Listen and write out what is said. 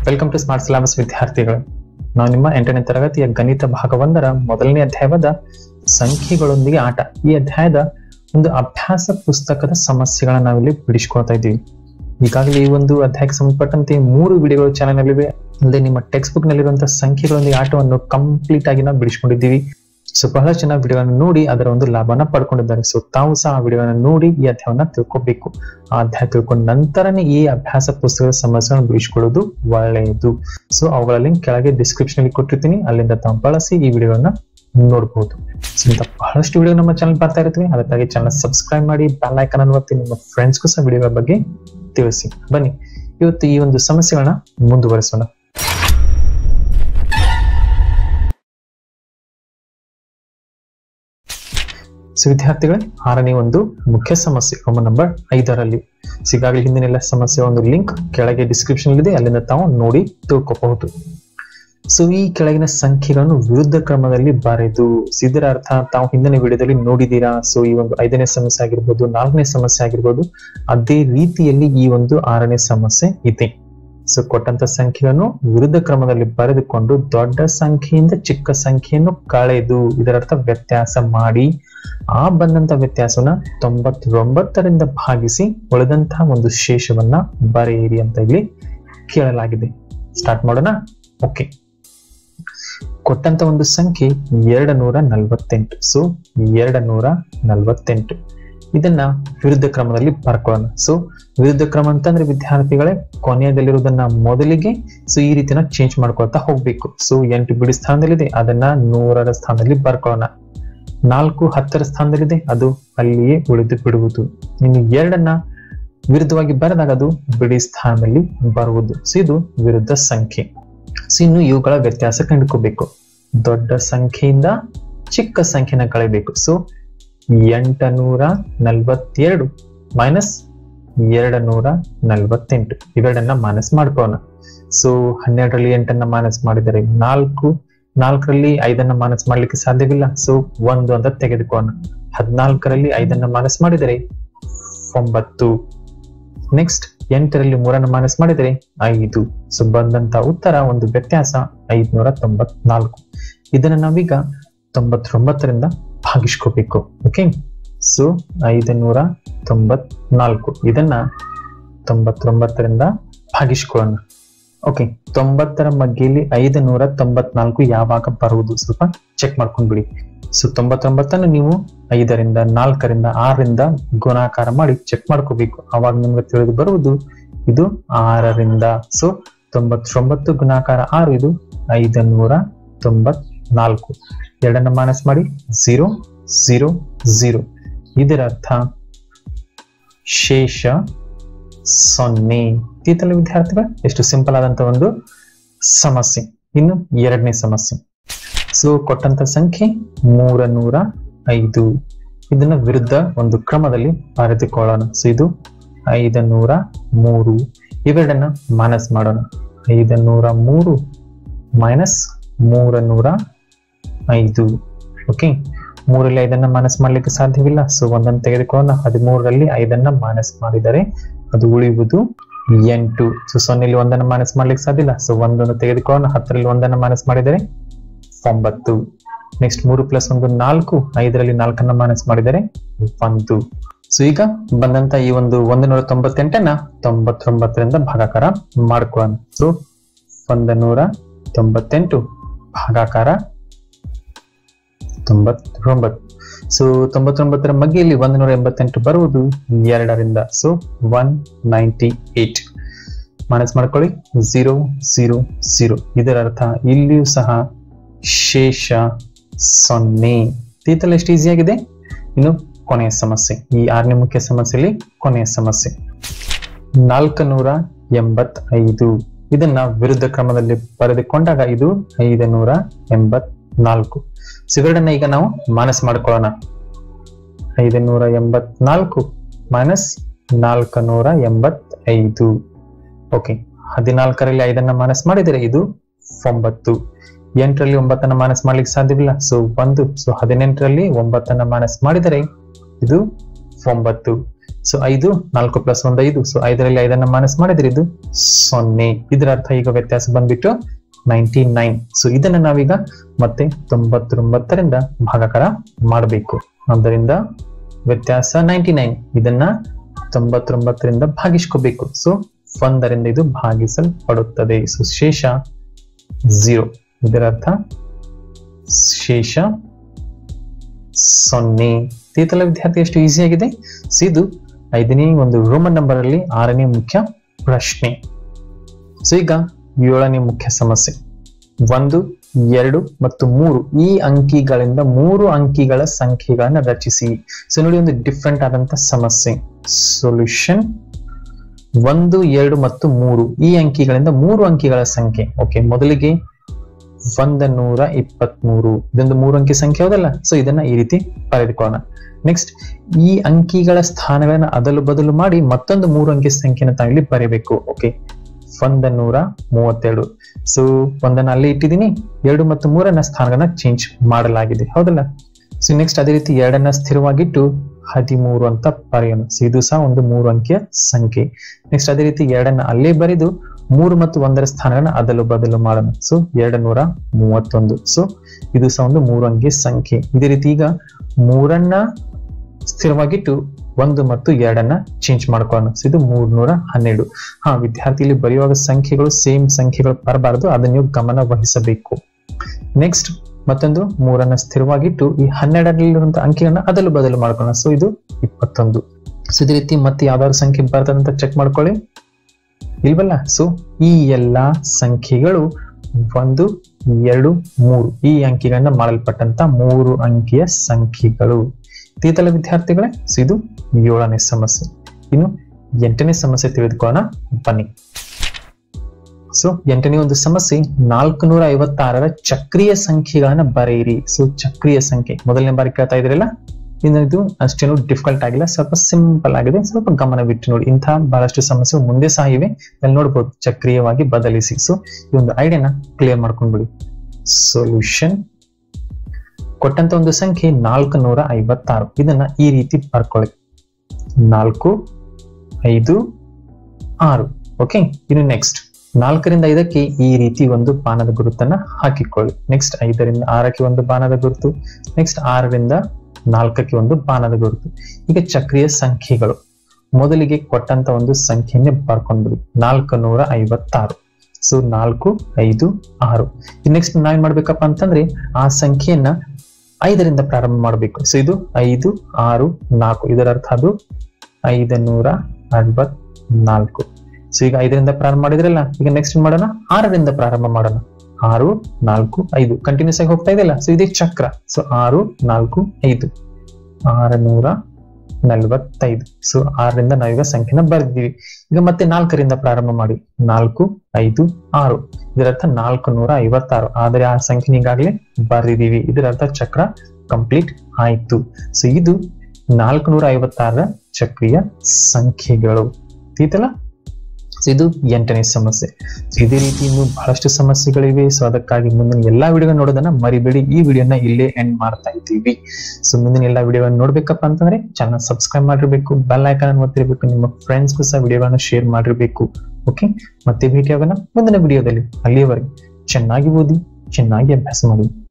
welcome to smart syllabus ವಿದ್ಯಾರ್ಥಿಗಳು ನಾವು ನಿಮ್ಮ ಎಂಟನೇ ತರಗತಿಯ ಗಣಿತ ಭಾಗ ಒಂದರ ಮೊದಲನೇ ಅಧ್ಯಾಯವಾದ ಸಂಖ್ಯೆಗಳೊಂದಿಗೆ ಆಟ ಈ ಅಧ್ಯಾಯದ ಒಂದು ಅಭ್ಯಾಸ ಪುಸ್ತಕದ ಸಮಸ್ಯೆಗಳನ್ನ ನಾವಿಲ್ಲಿ ಬಿಡಿಸ್ಕೊಳ್ತಾ ಇದ್ದೀವಿ ಈಗಾಗಲೇ ಈ ಒಂದು ಅಧ್ಯಾಯಕ್ಕೆ ಸಂಬಂಧಪಟ್ಟಂತೆ ಮೂರು ವಿಡಿಯೋಗಳು ಚಾನಲ್ ನಲ್ಲಿವೆ ಅಲ್ಲದೆ ನಿಮ್ಮ ಟೆಕ್ಸ್ಟ್ ಬುಕ್ ನಲ್ಲಿರುವಂತಹ ಸಂಖ್ಯೆಗಳೊಂದಿಗೆ ಆಟವನ್ನು ಕಂಪ್ಲೀಟ್ ಆಗಿ ನಾವು ಬಿಡಿಸ್ಕೊಂಡಿದ್ದೀವಿ ಸೊ ಬಹಳಷ್ಟು ಜನ ವಿಡಿಯೋಗಳನ್ನು ನೋಡಿ ಅದರ ಒಂದು ಲಾಭನ ಪಡ್ಕೊಂಡಿದ್ದಾರೆ ಸೊ ತಾವು ಸಹ ಆ ವಿಡಿಯೋನ ನೋಡಿ ಈ ಅಧ್ಯಾಯವನ್ನ ತಿಳ್ಕೊಬೇಕು ಆ ಅಧ್ಯಾಯ ತಿಳ್ಕೊಂಡ ನಂತರನೇ ಈ ಅಭ್ಯಾಸ ಪುಸ್ತಕದ ಸಮಸ್ಯೆಗಳನ್ನು ಬಿಡಿಸ್ಕೊಳ್ಳೋದು ಒಳ್ಳೆಯದು ಸೊ ಅವುಗಳ ಲಿಂಕ್ ಕೆಳಗೆ ಡಿಸ್ಕ್ರಿಪ್ಷನ್ ಅಲ್ಲಿ ಕೊಟ್ಟಿರ್ತೀನಿ ಅಲ್ಲಿಂದ ತಾವು ಬಳಸಿ ಈ ವಿಡಿಯೋನ ನೋಡಬಹುದು ಸೊ ಇಂಥ ಬಹಳಷ್ಟು ವಿಡಿಯೋ ನಮ್ಮ ಚಾನಲ್ ಬರ್ತಾ ಇರ್ತೀವಿ ಅದಕ್ಕಾಗಿ ಚಾನಲ್ ಸಬ್ಸ್ಕ್ರೈಬ್ ಮಾಡಿ ಬೆಲ್ ಐಕನ್ ಅನ್ನು ಒತ್ತಿ ನಿಮ್ಮ ಫ್ರೆಂಡ್ಸ್ಗೂ ಸಹ ವಿಡಿಯೋಗಳ ಬಗ್ಗೆ ತಿಳಿಸಿ ಬನ್ನಿ ಇವತ್ತು ಈ ಒಂದು ಸಮಸ್ಯೆಗಳನ್ನ ಮುಂದುವರಿಸೋಣ ಸೊ ವಿದ್ಯಾರ್ಥಿಗಳೇ ಆರನೇ ಒಂದು ಮುಖ್ಯ ಸಮಸ್ಯೆ ರೋಮ ನಂಬರ್ ಐದರಲ್ಲಿ ಸೊ ಈಗಾಗಲೇ ಹಿಂದಿನೆಲ್ಲ ಸಮಸ್ಯೆ ಒಂದು ಲಿಂಕ್ ಕೆಳಗೆ ಡಿಸ್ಕ್ರಿಪ್ಷನ್ ಇದೆ ಅಲ್ಲಿಂದ ತಾವು ನೋಡಿ ತಿಳ್ಕೊಬಹುದು ಸೊ ಈ ಕೆಳಗಿನ ಸಂಖ್ಯೆಗಳನ್ನು ವಿರುದ್ಧ ಕ್ರಮದಲ್ಲಿ ಬರೆದು ಸೊ ಇದರ ಅರ್ಥ ತಾವು ಹಿಂದಿನ ವಿಡಿಯೋದಲ್ಲಿ ನೋಡಿದೀರಾ ಸೊ ಈ ಒಂದು ಐದನೇ ಸಮಸ್ಯೆ ಆಗಿರ್ಬೋದು ನಾಲ್ಕನೇ ಸಮಸ್ಯೆ ಆಗಿರ್ಬೋದು ಅದೇ ರೀತಿಯಲ್ಲಿ ಈ ಒಂದು ಆರನೇ ಸಮಸ್ಯೆ ಇದೆ ಸೊ ಕೊಟ್ಟಂತ ಸಂಖ್ಯೆಯನ್ನು ವಿರುದ್ಧ ಕ್ರಮದಲ್ಲಿ ಬರೆದುಕೊಂಡು ದೊಡ್ಡ ಸಂಖ್ಯೆಯಿಂದ ಚಿಕ್ಕ ಸಂಖ್ಯೆಯನ್ನು ಕಳೆದು ಇದರರ್ಥ ವ್ಯತ್ಯಾಸ ಮಾಡಿ ಆ ಬಂದಂತ ವ್ಯತ್ಯಾಸವನ್ನ ತೊಂಬತ್ತೊಂಬತ್ತರಿಂದ ಭಾಗಿಸಿ ಉಳಿದಂತಹ ಒಂದು ಶೇಷವನ್ನ ಬರೆಯಿರಿ ಅಂತ ಇಲ್ಲಿ ಕೇಳಲಾಗಿದೆ ಸ್ಟಾರ್ಟ್ ಮಾಡೋಣ ಓಕೆ ಕೊಟ್ಟಂತ ಒಂದು ಸಂಖ್ಯೆ ಎರಡ ನೂರ ನಲ್ವತ್ತೆಂಟು ಸೊ ಎರಡ ನೂರ ನಲ್ವತ್ತೆಂಟು ಇದನ್ನ ವಿರುದ್ಧ ಕ್ರಮದಲ್ಲಿ ಬರ್ಕೊಳ್ಳೋಣ ಸೊ ವಿರುದ್ಧ ಕ್ರಮ ಅಂತಂದ್ರೆ ವಿದ್ಯಾರ್ಥಿಗಳೇ ಕೊನೆಯದಲ್ಲಿರುವುದನ್ನ ಮೊದಲಿಗೆ ಸೊ ಈ ರೀತಿನ ಚೇಂಜ್ ಮಾಡ್ಕೊಳ್ತಾ ಹೋಗ್ಬೇಕು ಸೊ ಎಂಟು ಬಿಡಿ ಸ್ಥಾನದಲ್ಲಿದೆ ಅದನ್ನ ನೂರರ ಸ್ಥಾನದಲ್ಲಿ ಬರ್ಕೊಳ್ಳೋಣ ನಾಲ್ಕು ಹತ್ತರ ಸ್ಥಾನದಲ್ಲಿದೆ ಅದು ಅಲ್ಲಿಯೇ ಉಳಿದು ಬಿಡುವುದು ಇನ್ನು ಎರಡನ್ನ ವಿರುದ್ಧವಾಗಿ ಬರೆದಾಗ ಅದು ಬಿಡಿ ಸ್ಥಾನದಲ್ಲಿ ಬರುವುದು ಸೊ ಇದು ವಿರುದ್ಧ ಸಂಖ್ಯೆ ಸೊ ಇನ್ನು ಇವುಗಳ ವ್ಯತ್ಯಾಸ ಕಂಡುಕೋಬೇಕು ದೊಡ್ಡ ಸಂಖ್ಯೆಯಿಂದ ಚಿಕ್ಕ ಸಂಖ್ಯೆನ ಕಳೆಯಬೇಕು ಸೊ ಎಂಟನೂರ ನಲ್ವತ್ತೆರಡು ಮೈನಸ್ ಎರಡ ನೂರ ನಲ್ವತ್ತೆಂಟು ಇವೆರಡನ್ನ ಮೈನಸ್ ಮಾಡ್ಕೊಳ್ಳೋಣ ಸೊ ಹನ್ನೆರಡರಲ್ಲಿ ಎಂಟನ್ನ ಮೈನಸ್ ಮಾಡಿದರೆ ನಾಲ್ಕು ನಾಲ್ಕರಲ್ಲಿ ಐದನ್ನ ಮೈನಸ್ ಮಾಡ್ಲಿಕ್ಕೆ ಸಾಧ್ಯವಿಲ್ಲ ಸೊ ಒಂದು ಅಂತ ತೆಗೆದುಕೋಣ ಹದಿನಾಲ್ಕರಲ್ಲಿ ಐದನ್ನ ಮೈನಸ್ ಮಾಡಿದರೆ ಒಂಬತ್ತು ನೆಕ್ಸ್ಟ್ ಎಂಟರಲ್ಲಿ ಮೂರನ್ನು ಮೈನಸ್ ಮಾಡಿದರೆ ಐದು ಸೊ ಬಂದಂತ ಉತ್ತರ ಒಂದು ವ್ಯತ್ಯಾಸ ಐದ್ನೂರ ತೊಂಬತ್ನಾಲ್ಕು ಇದನ್ನ ನಾವೀಗ ತೊಂಬತ್ತೊಂಬತ್ತರಿಂದ ಭಾಗಿಸ್ಕೋಬೇಕು ಓಕೆ ಸೊ ಐದನೂರ ತೊಂಬತ್ನಾಲ್ಕು ಇದನ್ನ ತೊಂಬತ್ತೊಂಬತ್ತರಿಂದ ಭಾಗಿಸ್ಕೊಳ್ಳೋಣ ಓಕೆ ತೊಂಬತ್ತರ ಮಗ್ಗೆಯಲ್ಲಿ ಐದು ನೂರ ತೊಂಬತ್ನಾಲ್ಕು ಯಾವಾಗ ಬರುವುದು ಸ್ವಲ್ಪ ಚೆಕ್ ಮಾಡ್ಕೊಂಡ್ಬಿಡಿ ಸೊ ತೊಂಬತ್ತೊಂಬತ್ತನ್ನು ನೀವು ಐದರಿಂದ ನಾಲ್ಕರಿಂದ ಆರರಿಂದ ಗುಣಾಕಾರ ಮಾಡಿ ಚೆಕ್ ಮಾಡ್ಕೋಬೇಕು ಅವಾಗ ನಿಮ್ಗೆ ತಿಳಿದು ಬರುವುದು ಇದು ಆರರಿಂದ ಸೊ ತೊಂಬತ್ತೊಂಬತ್ತು ಗುಣಾಕಾರ ಆರು ಇದು ಐದು ನೂರ ತೊಂಬತ್ನಾಲ್ಕು ಎರಡನ್ನ ಮೈನಸ್ ಮಾಡಿ ಝೀರೋ ಝೀರೋ ಝೀರೋ ಇದರ ಅರ್ಥ ಶೇಷ ಸೊನ್ನೆ ಇತ್ತೀತಲ್ಲ ವಿದ್ಯಾರ್ಥಿಗಳು ಎಷ್ಟು ಸಿಂಪಲ್ ಆದಂತ ಒಂದು ಸಮಸ್ಯೆ ಇನ್ನು ಎರಡನೇ ಸಮಸ್ಯೆ ಸೊ ಕೊಟ್ಟಂತ ಸಂಖ್ಯೆ ಮೂರ ನೂರ ಐದು ಇದನ್ನ ವಿರುದ್ಧ ಒಂದು ಕ್ರಮದಲ್ಲಿ ಬರೆದುಕೊಳ್ಳೋಣ ಸೊ ಇದು ಐದ ನೂರ ಮೂರು ಇವೆರಡನ್ನ ಮೈನಸ್ ಮಾಡೋಣ ಐದ ನೂರ ಮೂರು ಮೈನಸ್ ಮೂರ ನೂರ ಐದು ಓಕೆ ಮೂರಲ್ಲಿ ಐದನ್ನ ಮೈನಸ್ ಮಾಡ್ಲಿಕ್ಕೆ ಸಾಧ್ಯವಿಲ್ಲ ಸೊ ಒಂದನ್ನು ತೆಗೆದುಕೊಳ್ಳೋಣ ಹದಿಮೂರರಲ್ಲಿ ಐದನ್ನ ಮೈನಸ್ ಮಾಡಿದರೆ ಅದು ಉಳಿಯುವುದು ಎಂಟು ಸೊ ಸೊನ್ನೆಯಲ್ಲಿ ಒಂದನ್ನು ಮೈನಸ್ ಮಾಡ್ಲಿಕ್ಕೆ ಸಾಧ್ಯ ಇಲ್ಲ ಸೊ ಒಂದನ್ನು ತೆಗೆದುಕೊಳ್ಳೋಣ ಹತ್ತರಲ್ಲಿ ಒಂದನ್ನು ಮೈನಸ್ ಮಾಡಿದರೆ ಒಂಬತ್ತು ನೆಕ್ಸ್ಟ್ ಮೂರು ಪ್ಲಸ್ ಒಂದು ನಾಲ್ಕು ಐದರಲ್ಲಿ ನಾಲ್ಕನ್ನ ಮೈನಸ್ ಮಾಡಿದರೆ ಒಂದು ಸೊ ಈಗ ಬಂದಂತ ಈ ಒಂದು ಒಂದು ನೂರ ತೊಂಬತ್ತೆಂಟನ್ನ ತೊಂಬತ್ತೊಂಬತ್ತರಿಂದ ಭಾಗಾಕಾರ ಮಾಡ್ಕೊಳ್ಳೋಣ ಸೊ ಒಂದು ನೂರ ತೊಂಬತ್ತೆಂಟು ಭಾಗಾಕಾರ ತೊಂಬತ್ತೊಂಬತ್ತು ಸೊ ತೊಂಬತ್ತೊಂಬತ್ತರ ಮಗ್ಗೆಯಲ್ಲಿ ಒಂದು ನೂರ ಎಂಬತ್ತೆಂಟು ಬರುವುದು ಎರಡರಿಂದ so one ninety eight minus ಮಾಡ್ಕೊಳ್ಳಿ ಝೀರೋ ಝೀರೋ ಝೀರೋ ಇದರ ಅರ್ಥ ಇಲ್ಲಿಯೂ ಸಹ ಶೇಷ ಸೊನ್ನೆ ತೀತಲ್ಲಿ ಎಷ್ಟು ಈಸಿ ಆಗಿದೆ ಇನ್ನು ಕೊನೆಯ ಸಮಸ್ಯೆ ಈ ಆರನೇ ಮುಖ್ಯ ಸಮಸ್ಯೆಯಲ್ಲಿ ಕೊನೆಯ ಸಮಸ್ಯೆ ನಾಲ್ಕು ನೂರ ಎಂಬತ್ತೈದು ಇದನ್ನ ವಿರುದ್ಧ ಕ್ರಮದಲ್ಲಿ ಬರೆದುಕೊಂಡಾಗ ಇದು ಐದು ನೂರ ಎಂಬತ್ನಾಲ್ಕು ಇವೆರಡನ್ನ ಈಗ ನಾವು ಮೈನಸ್ ಮಾಡ್ಕೊಳ್ಳೋಣ ಐದು ನೂರ ಎಂಬತ್ನಾಲ್ಕು ಮೈನಸ್ ನಾಲ್ಕು ನೂರ ಎಂಬತ್ತೈದು ಓಕೆ ಹದಿನಾಲ್ಕರಲ್ಲಿ ಐದನ್ನ ಮೈನಸ್ ಮಾಡಿದರೆ ಇದು ಒಂಬತ್ತು ಎಂಟರಲ್ಲಿ ಒಂಬತ್ತನ್ನ ಮೈನಸ್ ಮಾಡ್ಲಿಕ್ಕೆ ಸಾಧ್ಯವಿಲ್ಲ ಸೊ ಒಂದು ಸೊ ಹದಿನೆಂಟರಲ್ಲಿ ಒಂಬತ್ತನ್ನ ಮೈನಸ್ ಮಾಡಿದರೆ ಇದು ಒಂಬತ್ತು ಸೊ ಐದು ನಾಲ್ಕು ಪ್ಲಸ್ ಒಂದು ಐದು ಸೊ ಐದರಲ್ಲಿ ಐದನ್ನ ಮೈನಸ್ ಮಾಡಿದ್ರೆ ಇದು ಸೊನ್ನೆ ಇದರ ಅರ್ಥ ಈಗ ವ್ಯತ್ಯಾಸ ಬಂದ್ಬಿಟ್ಟು ನೈಂಟಿ ನೈನ್ ಸೊ ಇದನ್ನ ನಾವೀಗ ಮತ್ತೆ ತೊಂಬತ್ತೊಂಬತ್ತರಿಂದ ಭಾಗಾಕಾರ ಮಾಡಬೇಕು ಆದ್ದರಿಂದ ವ್ಯತ್ಯಾಸ ನೈಂಟಿ ನೈನ್ ಇದನ್ನ ತೊಂಬತ್ತೊಂಬತ್ತರಿಂದ ಭಾಗಿಸ್ಕೋಬೇಕು ಸೊ ಒಂದರಿಂದ ಇದು ಭಾಗಿಸಲ್ಪಡುತ್ತದೆ ಸೊ ಶೇಷ ಝೀರೋ ಇದರ ಅರ್ಥ ಶೇಷ ಸೊನ್ನೆ ತೀತಲ ವಿದ್ಯಾರ್ಥಿ ಎಷ್ಟು ಈಸಿ ಆಗಿದೆ ಸೊ ಇದು ಐದನೇ ಒಂದು ರೋಮನ್ ನಂಬರ್ ಅಲ್ಲಿ ಆರನೇ ಮುಖ್ಯ ಪ್ರಶ್ನೆ ಸೊ ಈಗ ಏಳನೇ ಮುಖ್ಯ ಸಮಸ್ಯೆ ಒಂದು ಎರಡು ಮತ್ತು ಮೂರು ಈ ಅಂಕಿಗಳಿಂದ ಮೂರು ಅಂಕಿಗಳ ಸಂಖ್ಯೆಗಳನ್ನ ರಚಿಸಿ ಸೊ ನೋಡಿ ಒಂದು ಡಿಫ್ರೆಂಟ್ ಆದಂತ ಸಮಸ್ಯೆ ಸೊಲ್ಯೂಷನ್ ಒಂದು ಎರಡು ಮತ್ತು ಮೂರು ಈ ಅಂಕಿಗಳಿಂದ ಮೂರು ಅಂಕಿಗಳ ಸಂಖ್ಯೆ ಓಕೆ ಮೊದಲಿಗೆ ಒಂದ ನೂರ ಇಪ್ಪತ್ಮೂರು ಇದೊಂದು ಮೂರು ಅಂಕಿ ಸಂಖ್ಯೆ ಹೌದಲ್ಲ ಸೊ ಇದನ್ನ ಈ ರೀತಿ ಬರೆದುಕೊಳ್ಳೋಣ ನೆಕ್ಸ್ಟ್ ಈ ಅಂಕಿಗಳ ಸ್ಥಾನಗಳನ್ನ ಅದಲು ಬದಲು ಮಾಡಿ ಮತ್ತೊಂದು ಮೂರು ಅಂಕಿ ಸಂಖ್ಯೆನ ತಾವಿಲ್ಲಿ ಬರೀಬೇಕು ಓಕೆ ಒಂದ ನೂರ ಮೂವತ್ತೆರಡು ಸೊ ಒಂದನ್ನ ಅಲ್ಲಿ ಇಟ್ಟಿದ್ದೀನಿ ಎರಡು ಮತ್ತು ಮೂರನ್ನ ಸ್ಥಾನಗಳನ್ನ ಚೇಂಜ್ ಮಾಡಲಾಗಿದೆ ಹೌದಲ್ಲ ಸೊ ನೆಕ್ಸ್ಟ್ ಅದೇ ರೀತಿ ಎರಡನ್ನ ಸ್ಥಿರವಾಗಿಟ್ಟು ಹದಿಮೂರು ಅಂತ ಬರೆಯೋಣ ಸೊ ಇದು ಸಹ ಒಂದು ಮೂರು ಅಂಕಿಯ ಸಂಖ್ಯೆ ನೆಕ್ಸ್ಟ್ ಅದೇ ರೀತಿ ಎರಡನ್ನ ಅಲ್ಲೇ ಬರೆದು ಮೂರು ಮತ್ತು ಒಂದರ ಸ್ಥಾನಗಳನ್ನ ಅದಲು ಬದಲು ಮಾಡೋಣ ಸೊ ಎರಡು ನೂರ ಮೂವತ್ತೊಂದು ಸೊ ಇದು ಸಹ ಒಂದು ಮೂರು ಅಂಕಿ ಸಂಖ್ಯೆ ಇದೇ ರೀತಿ ಈಗ ಮೂರನ್ನ ಸ್ಥಿರವಾಗಿಟ್ಟು ಒಂದು ಮತ್ತು ಎರಡನ್ನ ಚೇಂಜ್ ಮಾಡ್ಕೊಳ್ಳೋಣ ಸೊ ಇದು ಮೂರ್ನೂರ ಹನ್ನೆರಡು ಹಾ ವಿದ್ಯಾರ್ಥಿ ಇಲ್ಲಿ ಬರೆಯುವಾಗ ಸಂಖ್ಯೆಗಳು ಸೇಮ್ ಸಂಖ್ಯೆಗಳು ಬರಬಾರದು ಅದನ್ನ ನೀವು ಗಮನ ವಹಿಸಬೇಕು ನೆಕ್ಸ್ಟ್ ಮತ್ತೊಂದು ಮೂರನ್ನ ಸ್ಥಿರವಾಗಿಟ್ಟು ಈ ಹನ್ನೆರಡರಲ್ಲಿರುವಂತಹ ಅಂಕಿಗಳನ್ನ ಅದಲು ಬದಲು ಮಾಡ್ಕೊಳ್ಳೋಣ ಸೊ ಇದು ಇಪ್ಪತ್ತೊಂದು ಸೊ ಇದೇ ರೀತಿ ಮತ್ತೆ ಯಾವ್ದಾದ್ರು ಸಂಖ್ಯೆ ಬರ್ತದಂತ ಚೆಕ್ ಮಾಡ್ಕೊಳ್ಳಿ ಇಲ್ವಲ್ಲ ಸೊ ಈ ಎಲ್ಲಾ ಸಂಖ್ಯೆಗಳು ಒಂದು ಎರಡು ಮೂರು ಈ ಅಂಕಿಗಳಿಂದ ಮಾಡಲ್ಪಟ್ಟಂತ ಮೂರು ಅಂಕಿಯ ಸಂಖ್ಯೆಗಳು ತೀತಲ ವಿದ್ಯಾರ್ಥಿಗಳೇ ಸೊ ಇದು ಏಳನೇ ಸಮಸ್ಯೆ ಇನ್ನು ಎಂಟನೇ ಸಮಸ್ಯೆ ತಿಳಿದುಕೊಳ್ಳೋಣ ಬನ್ನಿ ಸೊ ಎಂಟನೇ ಒಂದು ಸಮಸ್ಯೆ ನಾಲ್ಕು ನೂರ ಐವತ್ತಾರರ ಚಕ್ರೀಯ ಸಂಖ್ಯೆಗಳನ್ನ ಬರೆಯಿರಿ ಸೊ ಚಕ್ರೀಯ ಸಂಖ್ಯೆ ಮೊದಲನೇ ಬಾರಿ ಕೇಳ್ತಾ ಇದ್ರಲ್ಲ ಇನ್ನು ಇದು ಅಷ್ಟೇನು ಡಿಫಿಕಲ್ಟ್ ಆಗಿಲ್ಲ ಸ್ವಲ್ಪ ಸಿಂಪಲ್ ಆಗಿದೆ ಸ್ವಲ್ಪ ಗಮನವಿಟ್ಟು ನೋಡಿ ಇಂತಹ ಬಹಳಷ್ಟು ಸಮಸ್ಯೆ ಮುಂದೆ ಸಹ ಇವೆ ಅಲ್ಲಿ ನೋಡ್ಬೋದು ಚಕ್ರೀಯವಾಗಿ ಬದಲಿಸಿ ಸೊ ಈ ಒಂದು ಐಡಿಯಾನ ಕ್ಲಿಯರ್ ಮಾಡ್ಕೊಂಡ್ಬಿಡಿ ಸೊಲ್ಯೂಷನ್ ಕೊಟ್ಟಂತ ಒಂದು ಸಂಖ್ಯೆ ನಾಲ್ಕು ನೂರ ಐವತ್ತಾರು ಇದನ್ನ ಈ ರೀತಿ ಬರ್ಕೊಳ್ಳಿ ನಾಲ್ಕು ಐದು ಆರು ಓಕೆ ಇನ್ನು ನೆಕ್ಸ್ಟ್ ನಾಲ್ಕರಿಂದ ಐದಕ್ಕೆ ಈ ರೀತಿ ಒಂದು ಬಾಣದ ಗುರುತನ್ನ ಹಾಕಿಕೊಳ್ಳಿ ನೆಕ್ಸ್ಟ್ ಐದರಿಂದ ಆರಕ್ಕೆ ಒಂದು ಬಾಣದ ಗುರುತು ನೆಕ್ಸ್ಟ್ ಆರರಿಂದ ನಾಲ್ಕಕ್ಕೆ ಒಂದು ಬಾಣದ ಗುರುತು ಈಗ ಚಕ್ರೀಯ ಸಂಖ್ಯೆಗಳು ಮೊದಲಿಗೆ ಕೊಟ್ಟಂತ ಒಂದು ಸಂಖ್ಯೆಯನ್ನೇ ಬರ್ಕೊಂಡ್ಬಿಡಿ ನಾಲ್ಕು ನೂರ ಐವತ್ತಾರು ಸೊ ನಾಲ್ಕು ಐದು ಆರು ನೆಕ್ಸ್ಟ್ ನಾವೇನ್ ಮಾಡ್ಬೇಕಪ್ಪ ಅಂತಂದ್ರೆ ಆ ಸಂಖ್ಯೆಯನ್ನ ಐದರಿಂದ ಪ್ರಾರಂಭ ಮಾಡಬೇಕು ಸೊ ಇದು ಐದು ಆರು ನಾಲ್ಕು ಇದರ ಅರ್ಥ ಅದು ಐದು ನೂರ ಅರವತ್ನಾಲ್ಕು ಸೊ ಈಗ ಐದರಿಂದ ಪ್ರಾರಂಭ ಮಾಡಿದ್ರಲ್ಲ ಈಗ ನೆಕ್ಸ್ಟ್ ಮಾಡೋಣ ಆರರಿಂದ ಪ್ರಾರಂಭ ಮಾಡೋಣ ಆರು ನಾಲ್ಕು ಐದು ಕಂಟಿನ್ಯೂಸ್ ಆಗಿ ಹೋಗ್ತಾ ಇದೆಯಲ್ಲ ಸೊ ಇದೇ ಚಕ್ರ ಸೊ ಆರು ನಾಲ್ಕು ಐದು ಆರು ನೂರ ನಲ್ವತ್ತೈದು ಸೊ ಆರರಿಂದ ನಾವೀಗ ಸಂಖ್ಯೆನ ಬರೆದಿದ್ದೀವಿ ಈಗ ಮತ್ತೆ ನಾಲ್ಕರಿಂದ ಪ್ರಾರಂಭ ಮಾಡಿ ನಾಲ್ಕು ಐದು ಆರು ಇದರರ್ಥ ನಾಲ್ಕು ನೂರ ಐವತ್ತಾರು ಆದರೆ ಆ ಸಂಖ್ಯೆ ಈಗಾಗಲೇ ಬರೆದಿದ್ದೀವಿ ಇದರರ್ಥ ಚಕ್ರ ಕಂಪ್ಲೀಟ್ ಆಯ್ತು ಸೊ ಇದು ನಾಲ್ಕು ನೂರ ಐವತ್ತಾರರ ಚಕ್ರೀಯ ಸಂಖ್ಯೆಗಳು ತಿಳಿತಲ್ಲ ಸೊ ಇದು ಎಂಟನೇ ಸಮಸ್ಯೆ So ಇದೇ ರೀತಿ ಇನ್ನು ಬಹಳಷ್ಟು ಸಮಸ್ಯೆಗಳಿವೆ ಸೊ ಅದಕ್ಕಾಗಿ ಮುಂದಿನ ಎಲ್ಲಾ ವಿಡಿಯೋ ನೋಡೋದನ್ನ ಮರಿಬೇಡಿ ಈ ವಿಡಿಯೋನ ಇಲ್ಲೇ ಎಂಡ್ ಮಾಡ್ತಾ ಇದ್ದೀವಿ ಸೊ ಮುಂದಿನ ಎಲ್ಲಾ ವಿಡಿಯೋಗಳನ್ನ ನೋಡ್ಬೇಕಪ್ಪ ಅಂತಂದ್ರೆ ಚಾನಲ್ ಸಬ್ಸ್ಕ್ರೈಬ್ ಮಾಡಿರ್ಬೇಕು ಬೆಲ್ ಐಕಾನ್ ಅನ್ನು ಒತ್ತಿರ್ಬೇಕು ನಿಮ್ಮ ಫ್ರೆಂಡ್ಸ್ಗೂ ಸಹ ವಿಡಿಯೋಗಳನ್ನ ಶೇರ್ ಮಾಡಿರ್ಬೇಕು ಓಕೆ ಮತ್ತೆ ಭೇಟಿ ಆಗೋಣ ಮುಂದಿನ ವಿಡಿಯೋದಲ್ಲಿ ಅಲ್ಲಿಯವರೆಗೆ ಚೆನ್ನಾಗಿ ಓದಿ ಚೆನ್ನಾಗಿ ಅಭ್ಯಾಸ ಮಾಡಿ